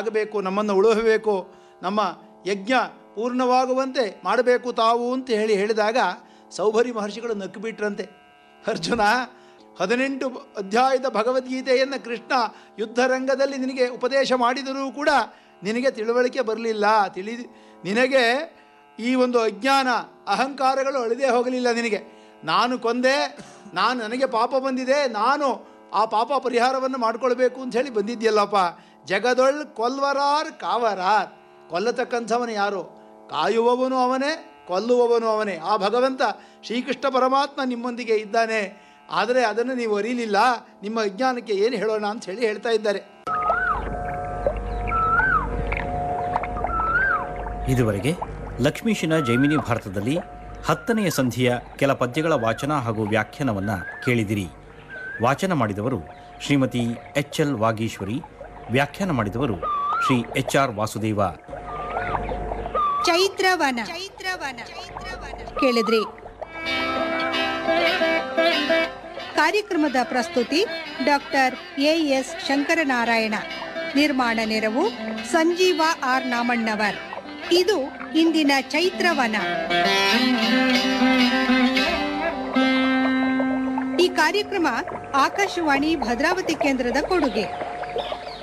ಆಗಬೇಕು ನಮ್ಮನ್ನು ಉಳುಹಬೇಕು ನಮ್ಮ ಯಜ್ಞ ಪೂರ್ಣವಾಗುವಂತೆ ಮಾಡಬೇಕು ತಾವು ಅಂತ ಹೇಳಿ ಹೇಳಿದಾಗ ಸೌಭರಿ ಮಹರ್ಷಿಗಳು ನಕ್ಕು ಅರ್ಜುನ ಹದಿನೆಂಟು ಅಧ್ಯಾಯದ ಭಗವದ್ಗೀತೆಯನ್ನು ಕೃಷ್ಣ ಯುದ್ಧರಂಗದಲ್ಲಿ ನಿನಗೆ ಉಪದೇಶ ಮಾಡಿದರೂ ಕೂಡ ನಿನಗೆ ತಿಳುವಳಿಕೆ ಬರಲಿಲ್ಲ ತಿಳಿ ನಿನಗೆ ಈ ಒಂದು ಅಜ್ಞಾನ ಅಹಂಕಾರಗಳು ಅಳಿದೇ ಹೋಗಲಿಲ್ಲ ನಿನಗೆ ನಾನು ಕೊಂದೆ ನಾನು ನನಗೆ ಪಾಪ ಬಂದಿದೆ ನಾನು ಆ ಪಾಪ ಪರಿಹಾರವನ್ನು ಮಾಡ್ಕೊಳ್ಬೇಕು ಅಂತ ಹೇಳಿ ಬಂದಿದ್ಯಲ್ಲಪ್ಪ ಜಗದೊಳ್ ಕೊಲ್ವರಾರ್ ಕಾವರಾರ್ ಕೊಲ್ಲತಕ್ಕಂಥವನು ಯಾರು ಕಾಯುವವನು ಅವನೇ ಕೊಲ್ಲುವವನು ಅವನೇ ಆ ಭಗವಂತ ಶ್ರೀಕೃಷ್ಣ ಪರಮಾತ್ಮ ನಿಮ್ಮೊಂದಿಗೆ ಇದ್ದಾನೆ ಆದರೆ ಅದನ್ನು ನೀವು ಅರಿಲಿಲ್ಲ ನಿಮ್ಮ ಅಜ್ಞಾನಕ್ಕೆ ಏನು ಹೇಳೋಣ ಅಂತ ಹೇಳಿ ಹೇಳ್ತಾ ಇದ್ದಾರೆ ಇದುವರೆಗೆ ಲಕ್ಷ್ಮೀಶಿನ ಜೈಮಿನಿ ಭಾರತದಲ್ಲಿ ಹತ್ತನೆಯ ಸಂಧಿಯ ಕೆಲ ಪದ್ಯಗಳ ವಾಚನ ಹಾಗೂ ವ್ಯಾಖ್ಯಾನವನ್ನು ಕೇಳಿದಿರಿ ವಾಚನ ಮಾಡಿದವರು ಶ್ರೀಮತಿ ಎಚ್ ಎಲ್ ವಾಗೀಶ್ವರಿ ವ್ಯಾಖ್ಯಾನ ಮಾಡಿದವರು ಶ್ರೀ ಎಚ್ ಆರ್ ವಾಸುದೇವ ಚೈತ್ರವನ ಚೈತ್ರವನ ಕೇಳಿದ್ರಿ ಕಾರ್ಯಕ್ರಮದ ಪ್ರಸ್ತುತಿ ಡಾಕ್ಟರ್ ಎ ಎಸ್ ಶಂಕರನಾರಾಯಣ ನಿರ್ಮಾಣ ನೆರವು ಸಂಜೀವ ಆರ್ ನಾಮಣ್ಣವರ್ ಇದು ಇಂದಿನ ಚೈತ್ರವನ ಈ ಕಾರ್ಯಕ್ರಮ ಆಕಾಶವಾಣಿ ಭದ್ರಾವತಿ ಕೇಂದ್ರದ ಕೊಡುಗೆ